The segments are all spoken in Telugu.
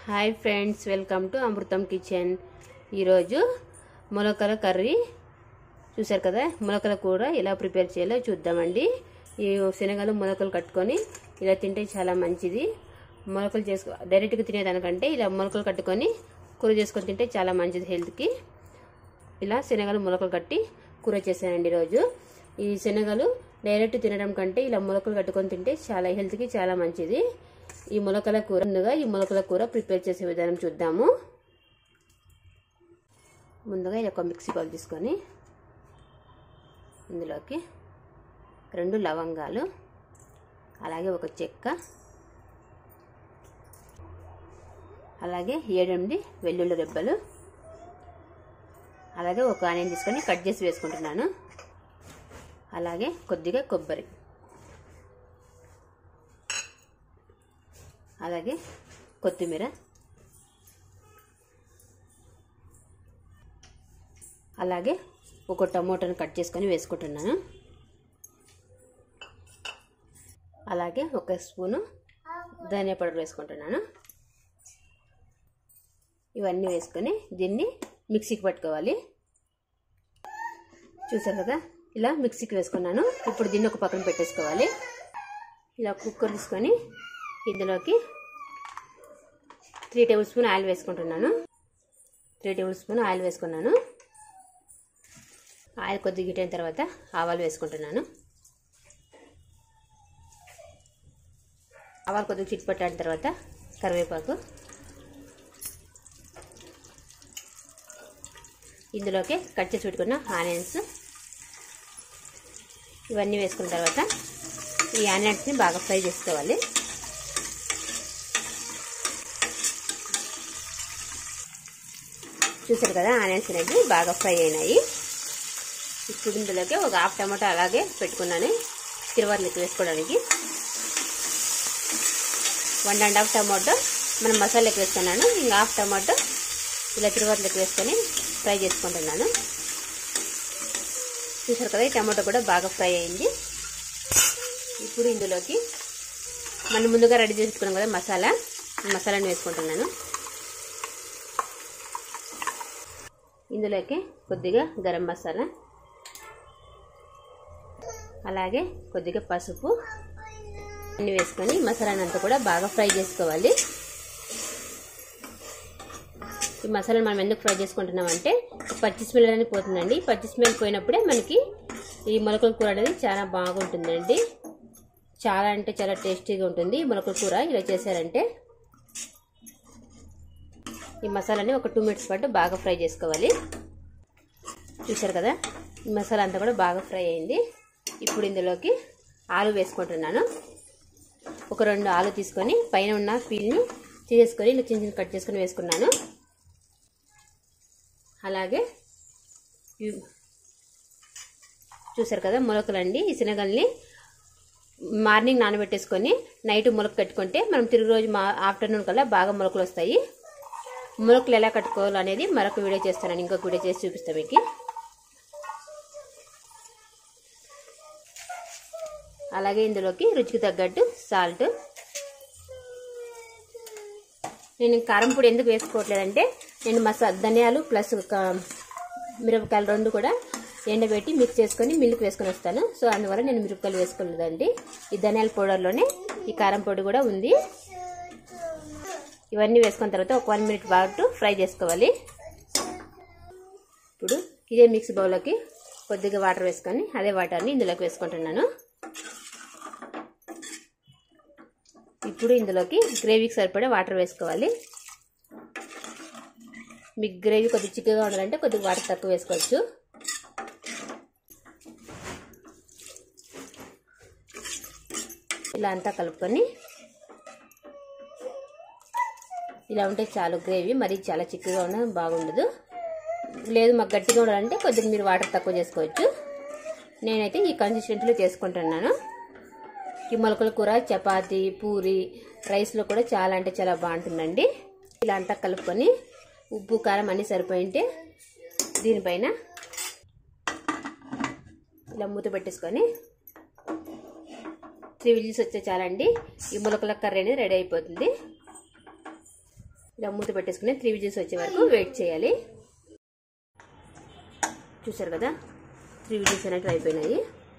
hi friends welcome to Amrutham kitchen ఈరోజు మొలకల కర్రీ చూసారు కదా మొలకల కూర ఎలా ప్రిపేర్ చేయాలో చూద్దామండి ఈ శనగలు మొలకలు కట్టుకొని ఇలా తింటే చాలా మంచిది మొలకలు చేసుకో డైరెక్ట్గా తినేదానికంటే ఇలా మొలకలు కట్టుకొని కూర చేసుకొని తింటే చాలా మంచిది హెల్త్కి ఇలా శనగలు మొలకలు కట్టి కూర చేశానండి ఈరోజు ఈ శనగలు డైరెక్ట్ తినడం కంటే ఇలా మొలకలు కట్టుకొని తింటే చాలా హెల్త్కి చాలా మంచిది ఈ మొలకల కూర ముందుగా ఈ మొలకల కూర ప్రిపేర్ చేసే విధానం చూద్దాము ముందుగా ఇలా ఒక మిక్సీ బౌల్ తీసుకొని ఇందులోకి రెండు లవంగాలు అలాగే ఒక చెక్క అలాగే ఏడెనిమిది వెల్లుల్లి రెబ్బలు అలాగే ఒక ఆనియన్ తీసుకొని కట్ చేసి వేసుకుంటున్నాను అలాగే కొద్దిగా కొబ్బరి అలాగే కొత్తిమీర అలాగే ఒక టమోటాను కట్ చేసుకొని వేసుకుంటున్నాను అలాగే ఒక స్పూను ధనియా పౌడర్ వేసుకుంటున్నాను ఇవన్నీ వేసుకొని దీన్ని మిక్సీకి పట్టుకోవాలి చూసారు కదా ఇలా మిక్సీకి వేసుకున్నాను ఇప్పుడు దీన్ని ఒక పక్కన పెట్టేసుకోవాలి ఇలా కుక్కర్ తీసుకొని ఇందులోకి త్రీ టేబుల్ స్పూన్ ఆయిల్ వేసుకుంటున్నాను త్రీ టేబుల్ స్పూన్ ఆయిల్ వేసుకున్నాను ఆయిల్ కొద్దిగా గిట్టిన తర్వాత ఆవాలు వేసుకుంటున్నాను ఆవాలు కొద్దిగా చిట్పట్టాడిన తర్వాత కరివేపాకు ఇందులోకి కట్ చేసి పెట్టుకున్న ఆనియన్స్ ఇవన్నీ వేసుకున్న తర్వాత ఈ ఆనియన్స్ని బాగా ఫ్రై చేసుకోవాలి చూసారు కదా ఆనియన్స్ అనేది బాగా ఫ్రై అయినాయి ఇప్పుడు ఇందులోకి ఒక హాఫ్ టమాటా అలాగే పెట్టుకున్నాను తిరువాతలకి వేసుకోవడానికి వన్ అండ్ హాఫ్ టమాటో మనం మసాలాకి వేసుకున్నాను ఇంకా హాఫ్ టమాటో ఇలా తిరువాతలకి వేసుకొని ఫ్రై చేసుకుంటున్నాను చూసారు కదా ఈ టమాటో కూడా బాగా ఫ్రై అయింది ఇప్పుడు ఇందులోకి మనం ముందుగా రెడీ చేసుకున్నాం కదా మసాలా మసాలాని వేసుకుంటున్నాను ఇందులోకి కొద్దిగా గరం మసాలా అలాగే కొద్దిగా పసుపు అన్ని వేసుకొని మసాలాని అంతా కూడా బాగా ఫ్రై చేసుకోవాలి ఈ మసాలాను మనం ఎందుకు ఫ్రై చేసుకుంటున్నామంటే పచ్చి స్మెల్ అనేది పోతుందండి పచ్చి స్మెల్ పోయినప్పుడే మనకి ఈ మొలకల కూర అనేది చాలా బాగుంటుందండి చాలా అంటే చాలా టేస్టీగా ఉంటుంది మొలకల కూర ఇలా చేశారంటే ఈ మసాలాని ఒక టూ మినిట్స్ పాటు బాగా ఫ్రై చేసుకోవాలి చూసారు కదా ఈ మసాలా అంతా కూడా బాగా ఫ్రై అయింది ఇప్పుడు ఇందులోకి ఆలు వేసుకుంటున్నాను ఒక రెండు ఆలు తీసుకొని పైన ఉన్న పీల్ని తీసేసుకొని ఇలా చిన్న చిన్న కట్ చేసుకొని వేసుకున్నాను అలాగే చూసారు కదా మొలకలండి ఈ శనగల్ని మార్నింగ్ నానబెట్టేసుకొని నైట్ మొలక కట్టుకుంటే మనం తిరుగు రోజు మా ఆఫ్టర్నూన్ కల్లా బాగా మొలకలు వస్తాయి మొలకలు ఎలా కట్టుకోవాలి అనేది మరొక వీడియో చేస్తాను ఇంకొక వీడియో చేసి చూపిస్తాను మీకు అలాగే ఇందులోకి రుచికి తగ్గట్టు సాల్ట్ నేను కారం పొడి ఎందుకు వేసుకోవట్లేదంటే నేను మసా ధనియాలు ప్లస్ మిరపకాయలు రెండు కూడా ఎండబెట్టి మిక్స్ చేసుకొని మిల్క్ వేసుకొని వస్తాను సో అందువల్ల నేను మిరపకాయలు వేసుకోలేదండి ఈ ధనియాల పౌడర్లోనే ఈ కారం పొడి కూడా ఉంది ఇవన్నీ వేసుకున్న తర్వాత ఒక వన్ మినిట్ పాటు ఫ్రై చేసుకోవాలి ఇప్పుడు ఇదే మిక్సీ బౌల్లోకి కొద్దిగా వాటర్ వేసుకొని అదే వాటర్ని ఇందులోకి వేసుకుంటున్నాను ఇప్పుడు ఇందులోకి గ్రేవీకి సరిపడే వాటర్ వేసుకోవాలి మీకు గ్రేవీ కొద్దిగా చిక్కగా ఉండాలంటే కొద్దిగా వాటర్ తక్కువ వేసుకోవచ్చు ఇలా అంతా కలుపుకొని ఇలా ఉంటే చాలు గ్రేవీ మరి చాలా చిక్కగా ఉన్న బాగుండదు లేదు మాకు గట్టిగా ఉండాలంటే కొద్దిగా మీరు వాటర్ తక్కువ చేసుకోవచ్చు నేనైతే ఈ కన్సిస్టెంట్లో చేసుకుంటున్నాను ఈ మొలకల కూర చపాతి పూరి రైస్లో కూడా చాలా అంటే చాలా బాగుంటుందండి ఇలా అంతా కలుపుకొని ఉప్పు కారం అన్నీ సరిపోయింటే దీనిపైన ఇలా మూత పెట్టేసుకొని త్రీ విజిల్స్ వచ్చే చాలండి ఈ మొలకల కర్రీ అనేది రెడీ అయిపోతుంది ఇలా మూత పెట్టేసుకుని త్రీ విజిల్స్ వచ్చే వరకు వెయిట్ చేయాలి చూసారు కదా త్రీ విజిల్స్ అనేవి అయిపోయినాయి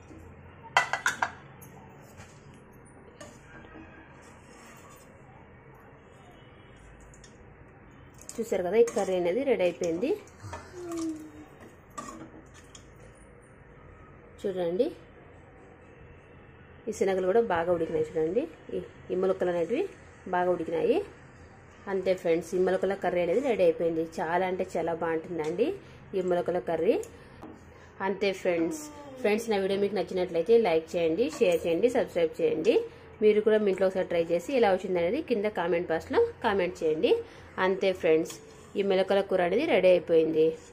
చూసారు కదా ఈ కర్రీ అనేది రెడీ అయిపోయింది చూడండి ఈ శనగలు కూడా బాగా ఉడికినాయి చూడండి ఈ ఈ మొలకలు అనేటివి బాగా ఉడికినాయి అంతే ఫ్రెండ్స్ ఈ మొలకల కర్రీ అనేది రెడీ అయిపోయింది చాలా అంటే చాలా బాగుంటుందండి ఈ మొలకల కర్రీ అంతే ఫ్రెండ్స్ ఫ్రెండ్స్ నా వీడియో మీకు నచ్చినట్లయితే లైక్ చేయండి షేర్ చేయండి సబ్స్క్రైబ్ చేయండి మీరు కూడా మీ ఇంట్లో ఒకసారి ట్రై చేసి ఎలా వచ్చింది అనేది కింద కామెంట్ బాక్స్లో కామెంట్ చేయండి అంతే ఫ్రెండ్స్ ఈ మొలకల కూర అనేది రెడీ అయిపోయింది